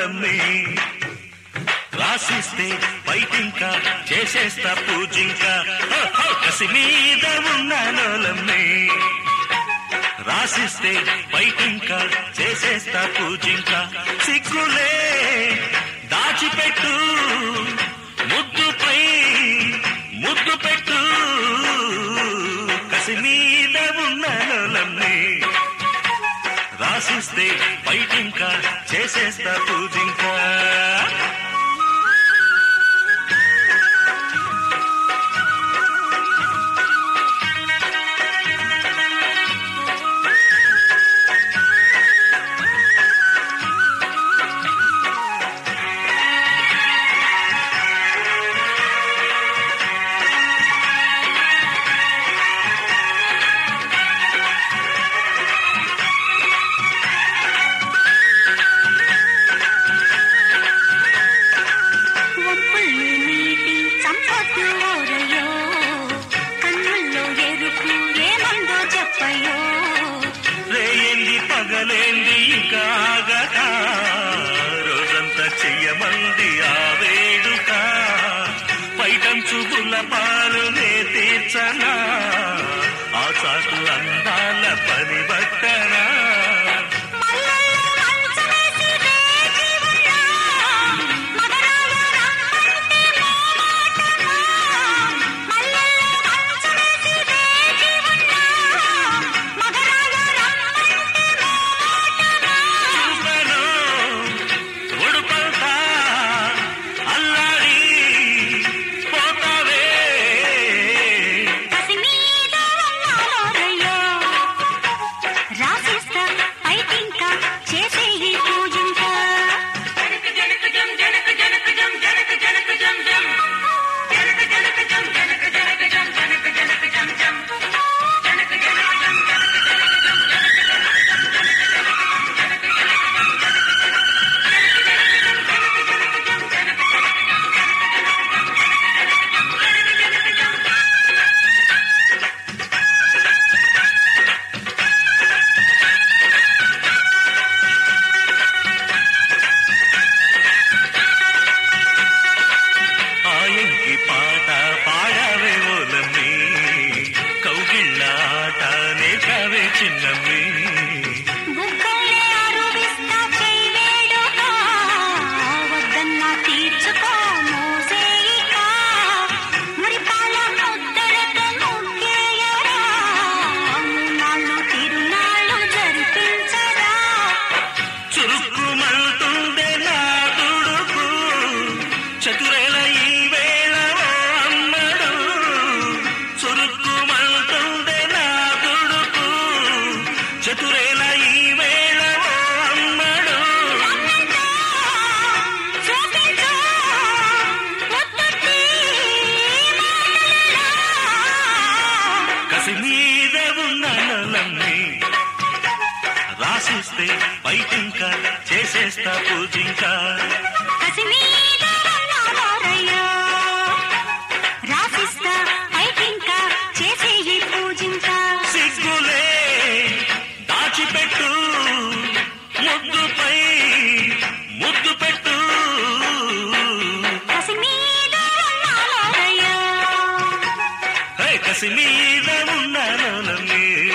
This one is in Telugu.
ఉన్నానోలమ్మే రాసిస్తే బయటింకా చేసేస్తా పూజింకా హో, హో, కసి మీద ఉన్నానోలమ్మే రాసిస్తే బయటింకా చేసేస్తా పూజింకా సిగ్గులే దాచిపెట్టు ముద్దుపై ముద్దు పెట్టు కసి మీద ఉన్నానోలమ్మే రాసిస్తే బయటింకా చేసేస్తా పూజింకా ఒప్పుల్ని నీటి చంపొద్దు ఓరయ్యో కన్నుల్లో ఎరుపు ఏమందో చెప్పయ్యో రేయంది పగలేంది ఇంకా ఆగక రోజంతా చెయ్యమంది ఆ వేడుక పైటంచు పాలు నే తీర్చనా ఆ చాటు అందాల పని బట్టనా మల్లెల్లో మంచమేసి రేగి ఉన్నా మగరాలు రమ్మంటే మోమాటమా మల్లెల్లో మంచమేసి రేగి ఉన్నా మగరాలు రమ్మంటే మోమాటమా చూపను ఉడుపల్తా అల్లాడి పోతావే కసి మీద ఉన్నాలోరయ్యో రాసిస్తా పైకింకా చేసేయి పూజింకా ఆయంకి పాట పాడవే ఓలమ్మి కౌగిళ్ళ ఆట నేర్పవే చిన్నమ్మి బుగ్గలే అరువిస్తా చేయి వేడుకా వద్దన్నా తీర్చుకో మోసేయికా మురిపాల ముద్దలతో ముగ్గేయరా నాళ్ళు తిరునాళ్ళు జరిపించరా చురుక్కుమంటుందే నా తుడుకు చతురేల ఈ వేళ ఓ అమ్మడు చురుక్కుమంటుందే నా తుడుకు చతురేల ఈ వేళ ఓ అమ్మడు చూపించు ముద్దుట్టి మాటలలో కసి మీద ఉన్నానలమ్మి రాసిస్తే బయటింకా చేసేస్తా పూజింకా కసి మీద ఉన్నాలోరయ్యో రాసిస్తా పైకింకా చేసేయి పూజింకా సిగ్గులే దాచిపెట్టు ముద్దుపై ముద్దు పెట్టు కసి మీద ఉన్నాలోరయ్యో హే, కసి మీద ఉన్నానలమ్మి